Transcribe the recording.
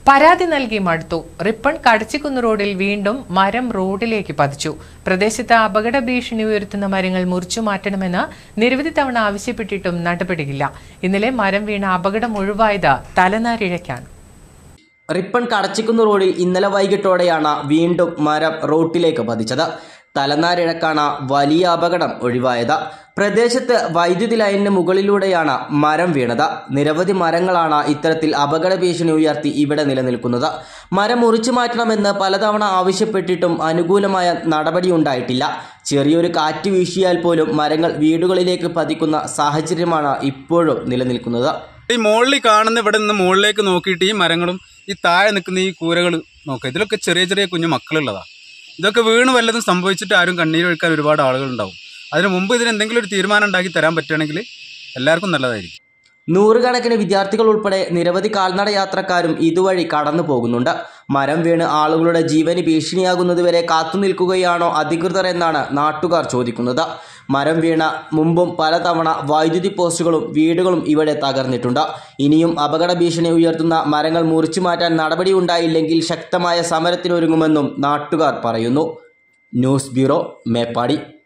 പരാതി നൽകി മടുത്തു റിപ്പൺ കടച്ചിക്കുന്ന് റോഡിൽ വീണ്ടും മരം റോഡിലേക്ക് പതിച്ചു പ്രദേശത്ത് അപകട ഭീഷണി ഉയർത്തുന്ന മരങ്ങൾ മുറിച്ചു മാറ്റണമെന്ന് നിരവധി തവണ ആവശ്യപ്പെട്ടിട്ടും നടപടിയില്ല ഇന്നലെ മരം വീണ അപകടം ഒഴിവായത് തലനാരിഴയ്ക്കാണ് റിപ്പൺ കടച്ചിക്കുന്ന് റോഡിൽ ഇന്നലെ വൈകിട്ടോടെയാണ് വീണ്ടും മരം റോട്ടിലേക്ക് പതിച്ചത് തലനാരിഴക്കാണ് വലിയ അപകടം ഒഴിവായത് പ്രദേശത്ത് വൈദ്യുതി ലൈനിന് മുകളിലൂടെയാണ് മരം വീണത് നിരവധി മരങ്ങളാണ് ഇത്തരത്തിൽ അപകട ഭീഷണി ഉയർത്തി ഇവിടെ നിലനിൽക്കുന്നത് മരം മുറിച്ചു മാറ്റണമെന്ന് പലതവണ ആവശ്യപ്പെട്ടിട്ടും അനുകൂലമായ നടപടിയുണ്ടായിട്ടില്ല ചെറിയൊരു കാറ്റ് വീശിയാൽ പോലും മരങ്ങൾ വീടുകളിലേക്ക് പതിക്കുന്ന സാഹചര്യമാണ് ഇപ്പോഴും നിലനിൽക്കുന്നത് ഈ മുകളിൽ കാണുന്ന ഇവിടെ നിന്ന് മുകളിലേക്ക് നോക്കിയിട്ട് ഈ മരങ്ങളും ഈ താഴെ നിൽക്കുന്ന ഈ കൂരകൾ നോക്കുക ഇതിലൊക്കെ ചെറിയ ചെറിയ കുഞ്ഞു മക്കളുള്ളതാ ഇതൊക്കെ വീണ് വല്ലതും സംഭവിച്ചിട്ട് ആരും കണ്ണീരൊഴുക്കാൻ ഒരുപാട് ആളുകൾ ഉണ്ടാവും അതിന് മുമ്പ് ഇതിന് എന്തെങ്കിലും ഒരു തീരുമാനം ഉണ്ടാക്കി തരാൻ പറ്റുകയാണെങ്കിൽ എല്ലാവർക്കും നല്ലതായിരിക്കും നൂറുകണക്കിന് വിദ്യാർത്ഥികൾ ഉൾപ്പെടെ നിരവധി കാൽനട യാത്രക്കാരും ഇതുവഴി കടന്നു പോകുന്നുണ്ട് മരം വീണ് ആളുകളുടെ ജീവന് ഭീഷണിയാകുന്നതുവരെ കാത്തുനിൽക്കുകയാണോ അധികൃതർ എന്നാണ് നാട്ടുകാർ ചോദിക്കുന്നത് മരം വീണ മുമ്പും പലതവണ വൈദ്യുതി പോസ്റ്റുകളും വീടുകളും ഇവിടെ തകർന്നിട്ടുണ്ട് ഇനിയും അപകട ഭീഷണി ഉയർത്തുന്ന മരങ്ങൾ മുറിച്ചു മാറ്റാൻ നടപടിയുണ്ടായില്ലെങ്കിൽ ശക്തമായ സമരത്തിനൊരുങ്ങുമെന്നും നാട്ടുകാർ പറയുന്നു ന്യൂസ് ബ്യൂറോ മേപ്പാടി